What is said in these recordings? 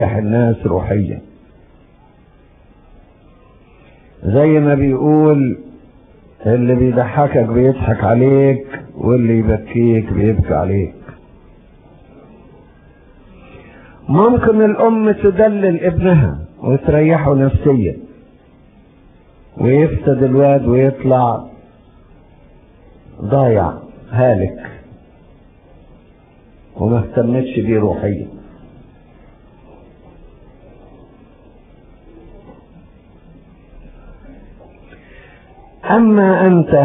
الناس روحيا زي ما بيقول اللي بيضحكك بيضحك عليك واللي يبكيك بيبكي عليك ممكن الام تدلل ابنها وتريحه نفسيا ويفسد الواد ويطلع ضايع هالك وما اهتمتش بيه روحيا اما انت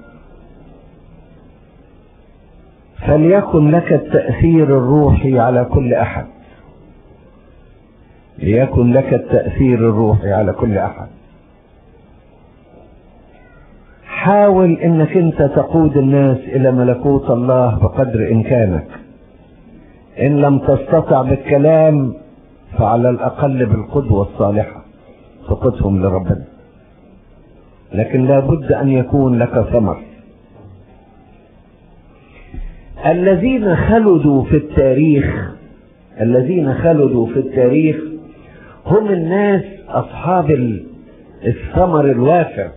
فليكن لك التاثير الروحي على كل احد ليكن لك التاثير الروحي على كل احد حاول انك انت تقود الناس الى ملكوت الله بقدر امكانك ان لم تستطع بالكلام فعلى الاقل بالقدوه الصالحه تقودهم لربنا لكن لابد ان يكون لك ثمر الذين خلدوا في التاريخ الذين خلدوا في التاريخ هم الناس اصحاب الثمر الوافر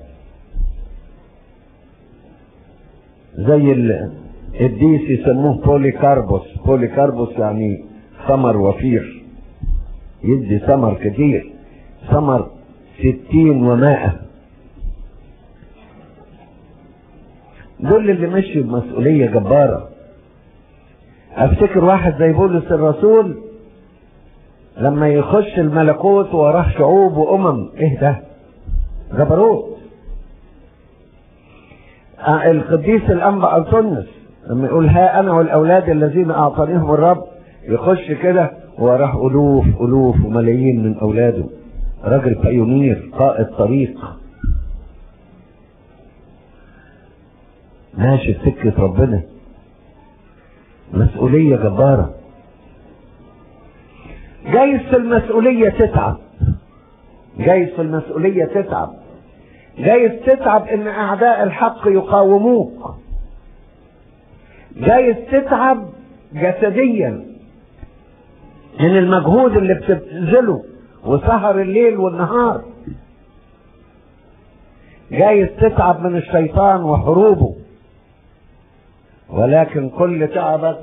زي الديس يسموه بوليكاربوس بوليكاربوس يعني ثمر وفير يدي ثمر كتير ثمر ستين ومائة دول اللي مشوا بمسؤولية جبارة افتكر واحد زي بولس الرسول لما يخش الملكوت وراه شعوب وامم ايه ده جبروت القديس الانبا انطونيوس لما يقول ها انا والاولاد الذين اعطانيهم الرب يخش كده وراه الوف الوف وملايين من اولاده راجل بايونير قائد طريق ماشي في سكة ربنا مسؤولية جبارة جايز في المسؤولية تتعب جايز في المسؤولية تتعب جايز تتعب ان اعداء الحق يقاوموك جايز تتعب جسديا من المجهود اللي بتبذله وسهر الليل والنهار جايز تتعب من الشيطان وحروبه ولكن كل تعبك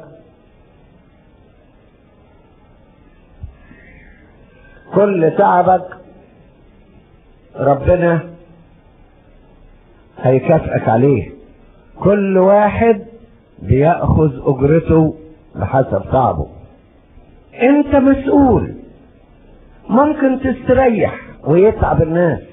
كل تعبك ربنا هيكافئك عليه كل واحد بياخذ اجرته بحسب تعبه انت مسؤول ممكن تستريح ويتعب الناس